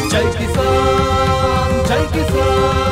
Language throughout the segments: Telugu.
జై కిసాన్ జై కిసాన్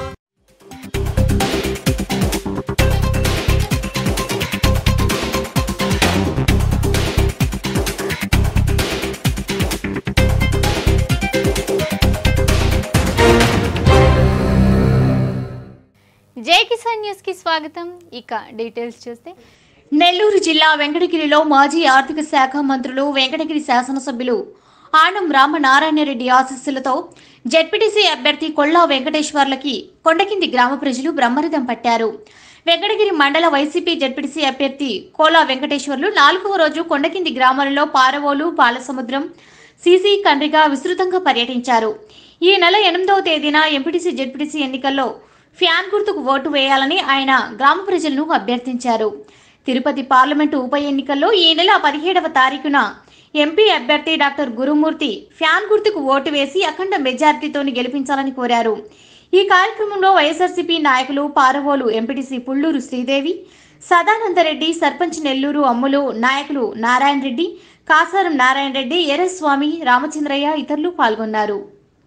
జై కిసాన్ న్యూస్ కి స్వాగతం ఇక డీటెయిల్స్ చూస్తే నెల్లూరు జిల్లా వెంకటగిరిలో మాజీ ఆర్థిక శాఖ మంత్రులు వెంకటగిరి శాసనసభ్యులు ఆనం రామనారాయణరెడ్డి ఆశీస్సులతో జెడ్పీటీసీ అభ్యర్థి కొల్లా వెంకటేశ్వర్లకి కొండకింది గ్రామ ప్రజలు బ్రహ్మరథం పట్టారు వెంకటగిరి మండల వైసీపీ జెడ్పీటీసీ అభ్యర్థి కోలా వెంకటేశ్వర్లు నాలుగవ రోజు కొండకింది గ్రామాలలో పారవోలు బాలసముద్రం సీసీ కండ్రిగా విస్తృతంగా పర్యటించారు ఈ నెల ఎనిమిదవ తేదీన ఎంపీటీసీ జెడ్పీటీసీ ఎన్నికల్లో ఫ్యాన్ గుర్తుకు ఓటు వేయాలని ఆయన గ్రామ ప్రజలను అభ్యర్థించారు తిరుపతి పార్లమెంటు ఉప ఎన్నికల్లో ఈ నెల పదిహేడవ తారీఖున ఎంపీ అభ్యర్థి డాక్టర్ గురుమూర్తి ఫ్యాన్ గుర్తుకు ఓటు వేసి అఖండ మెజార్టీతోని గెలిపించాలని కోరారు ఈ కార్యక్రమంలో వైఎస్ఆర్సీపీ నాయకులు పారవోలు ఎంపీటీసీ పుల్లూరు శ్రీదేవి సదానందరెడ్డి సర్పంచ్ నెల్లూరు అమ్ములు నాయకులు నారాయణ రెడ్డి కాసారం నారాయణ రెడ్డి ఎర్రస్వామి రామచంద్రయ్య ఇతరులు పాల్గొన్నారు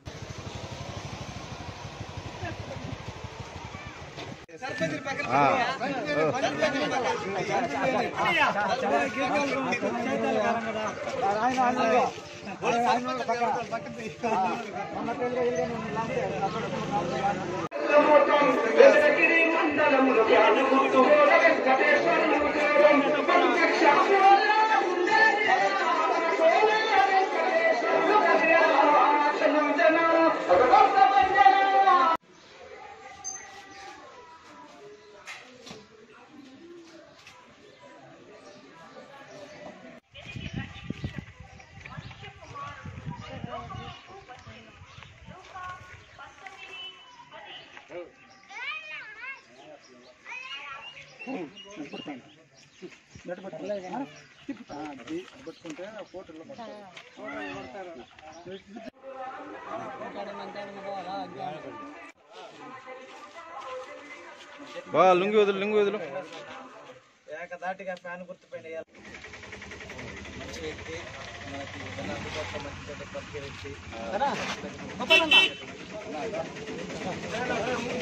బా లుంగి వదులు లుంగి వదులు ఏకదాటిగా ఫ్యాన్ గుర్తుపైన వేయాలి. మంచి వ్యక్తి మనకి మన అందుబాటులో మంచి చెడ్డ బతికే వ్యక్తి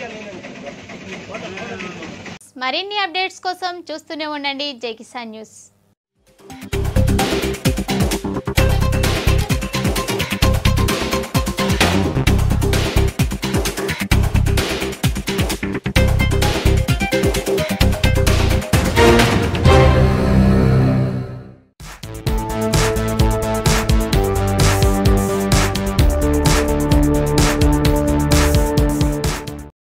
మరిన్ని అప్డేట్స్ కోసం చూస్తూనే ఉండండి జై కిసాన్ న్యూస్